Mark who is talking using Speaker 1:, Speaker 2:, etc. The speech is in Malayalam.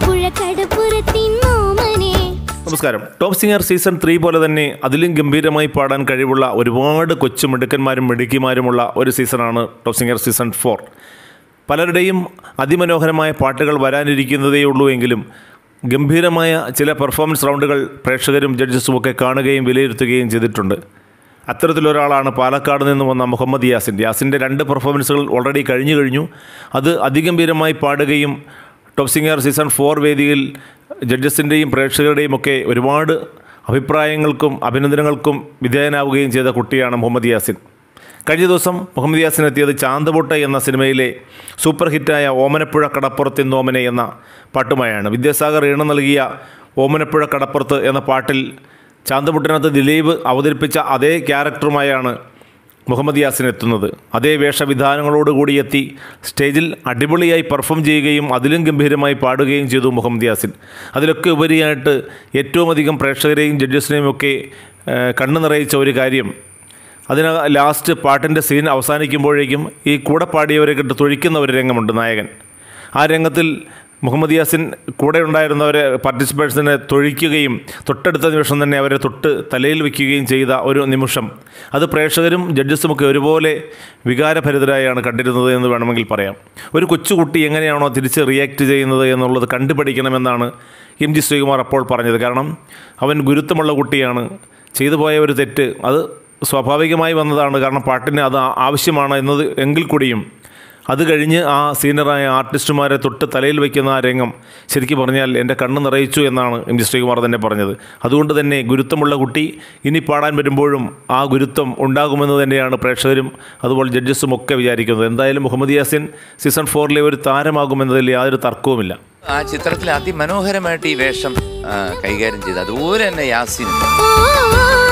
Speaker 1: ആലപ്പുഴ കടപ്പുറത്തിൻ ഓമനെ
Speaker 2: നമസ്കാരം ടോപ്പ് സിംഗർ സീസൺ ത്രീ പോലെ തന്നെ അതിലും ഗംഭീരമായി പാടാൻ കഴിവുള്ള ഒരുപാട് കൊച്ചു മിടുക്കന്മാരും മിടുക്കിമാരുമുള്ള ഒരു സീസണാണ് ടോപ്പ് സിംഗർ സീസൺ ഫോർ പലരുടെയും അതിമനോഹരമായ പാട്ടുകൾ വരാനിരിക്കുന്നതേ ഉള്ളൂ എങ്കിലും ഗംഭീരമായ ചില പെർഫോമൻസ് റൗണ്ടുകൾ പ്രേക്ഷകരും ജഡ്ജസും ഒക്കെ കാണുകയും വിലയിരുത്തുകയും ചെയ്തിട്ടുണ്ട് അത്തരത്തിലൊരാളാണ് പാലക്കാട് നിന്ന് വന്ന മുഹമ്മദ് യാസിൻ യാസിൻ്റെ രണ്ട് പെർഫോമൻസുകൾ ഓൾറെഡി കഴിഞ്ഞു കഴിഞ്ഞു അത് അതിഗംഭീരമായി പാടുകയും ടോപ്പ് സിംഗർ സീസൺ ഫോർ വേദിയിൽ ജഡ്ജസിൻ്റെയും പ്രേക്ഷകരുടെയും ഒക്കെ ഒരുപാട് അഭിപ്രായങ്ങൾക്കും അഭിനന്ദനങ്ങൾക്കും വിധേയനാവുകയും ചെയ്ത കുട്ടിയാണ് മുഹമ്മദ് യാസിൻ കഴിഞ്ഞ ദിവസം മുഹമ്മദ് യാസിൻ എത്തിയത് ചാന്തപൊട്ട എന്ന സിനിമയിലെ സൂപ്പർ ഹിറ്റായ ഓമനപ്പുഴ കടപ്പുറത്തിൻ ഓമനെ എന്ന പാട്ടുമായാണ് വിദ്യാസാഗർ ഈണം നൽകിയ ഓമനപ്പുഴ കടപ്പുറത്ത് എന്ന പാട്ടിൽ ചാന്തപുട്ടിനകത്ത് ദിലീപ് അവതരിപ്പിച്ച അതേ ക്യാരക്ടറുമായാണ് മുഹമ്മദ് യാസിൻ എത്തുന്നത് അതേ വേഷവിധാനങ്ങളോടുകൂടി എത്തി സ്റ്റേജിൽ അടിപൊളിയായി പെർഫോം ചെയ്യുകയും അതിലും ഗംഭീരമായി പാടുകയും ചെയ്തു മുഹമ്മദ് യാസിൻ അതിലൊക്കെ ഉപരിയായിട്ട് ഏറ്റവും അധികം പ്രേക്ഷകരെയും ജഡ്ജസിനെയും ഒക്കെ ഏഹ്, കണ്ണു നിറയിച്ച ഒരു കാര്യം അതിന് ലാസ്റ്റ് പാട്ടിൻ്റെ സീൻ അവസാനിക്കുമ്പോഴേക്കും ഈ കൂടെ പാടിയവരെ കിട്ട് തൊഴിക്കുന്ന ഒരു രംഗമുണ്ട് നായകൻ ആ രംഗത്തിൽ മുഹമ്മദ് യാസിൻ കൂടെ ഉണ്ടായിരുന്നവരെ പാർട്ടിസിപ്പേഴ്സിനെ തൊഴിക്കുകയും തൊട്ടടുത്ത നിമിഷം തന്നെ അവരെ തൊട്ട് തലയിൽ വയ്ക്കുകയും ചെയ്ത ഒരു നിമിഷം അത് പ്രേക്ഷകരും ജഡ്ജസുമൊക്കെ ഒരുപോലെ വികാരഭരിതരായാണ് കണ്ടിരുന്നത് എന്ന് വേണമെങ്കിൽ പറയാം ഒരു കൊച്ചുകുട്ടി എങ്ങനെയാണോ തിരിച്ച് റിയാക്ട് ചെയ്യുന്നത് എന്നുള്ളത് കണ്ടുപഠിക്കണമെന്നാണ് എം ജി ശ്രീകുമാർ അപ്പോൾ പറഞ്ഞത് കാരണം അവൻ ഗുരുത്വമുള്ള കുട്ടിയാണ് ചെയ്തു പോയ ഒരു തെറ്റ് അത് സ്വാഭാവികമായി വന്നതാണ് കാരണം പാട്ടിന് അത് ആ- ആവശ്യമാണ് എന്നത് എങ്കിൽ കൂടിയും അത് കഴിഞ്ഞ് ആ സീനിയറായ ആർട്ടിസ്റ്റുമാരെ തൊട്ട് തലയിൽ വയ്ക്കുന്ന ആ രംഗം ശരിക്കും പറഞ്ഞാൽ എൻ്റെ കണ്ണ് നിറയിച്ചു എന്നാണ് എം ജി ശ്രീകുമാർ തന്നെ പറഞ്ഞത് അതുകൊണ്ട് തന്നെ ഗുരുത്വമുള്ള കുട്ടി ഇനി പാടാൻ വരുമ്പോഴും ആ ഗുരുത്വം ഉണ്ടാകുമെന്ന് തന്നെയാണ് പ്രേക്ഷകരും അതുപോലെ ജഡ്ജസും ഒക്കെ വിചാരിക്കുന്നത് എന്തായാലും മുഹമ്മദ് യാസിൻ സീസൺ ഫോറിലെ ഒരു താരമാകുമെന്നതിൽ യാതൊരു തർക്കവുമില്ല
Speaker 3: ആ ചിത്രത്തിൽ അതിമനോഹരമായിട്ട് ഈ വേഷം ആ, കൈകാര്യം ചെയ്ത് അതുപോലെ തന്നെ യാസിനും
Speaker 1: ഓ